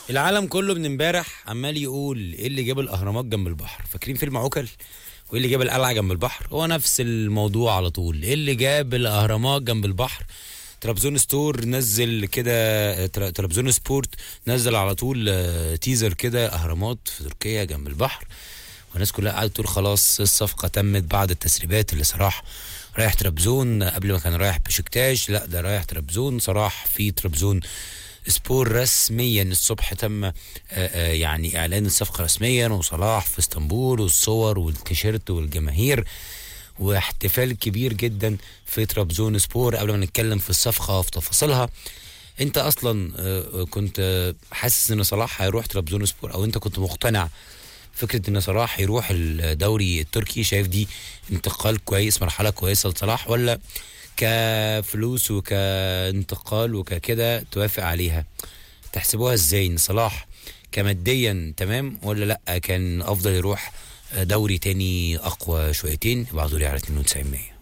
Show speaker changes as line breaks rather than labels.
العالم كله من امبارح عمال يقول ايه اللي جاب الاهرامات جنب البحر فاكرين فيلم عوكل وايه اللي جاب القلعه جنب البحر هو نفس الموضوع على طول ايه اللي جاب الاهرامات جنب البحر ترابزون ستور نزل كده ترا- ترابزون سبورت نزل على طول آه، تيزر كده اهرامات في تركيا جنب البحر والناس كلها قاعده تقول خلاص الصفقه تمت بعد التسريبات اللي صلاح رايح ترابزون قبل ما كان رايح بشكتاش لا ده رايح ترابزون صلاح في ترابزون سبور رسميا الصبح تم آه، آه، يعني اعلان الصفقه رسميا وصلاح في اسطنبول والصور والتيشيرت والجماهير واحتفال كبير جدا في ترابزون سبور قبل ما نتكلم في الصفقه وفي تفاصيلها انت اصلا آه، كنت آه، حاسس ان صلاح هيروح ترابزون سبور او انت كنت مقتنع فكره ان صلاح يروح الدوري التركي شايف دي انتقال كويس مرحله كويسه لصلاح ولا كفلوس وكانتقال وككده توافق عليها تحسبوها ازاي ان صلاح كماديا تمام ولا لا كان افضل يروح دوري تاني اقوى شويتين ابعتوا لي على 92 100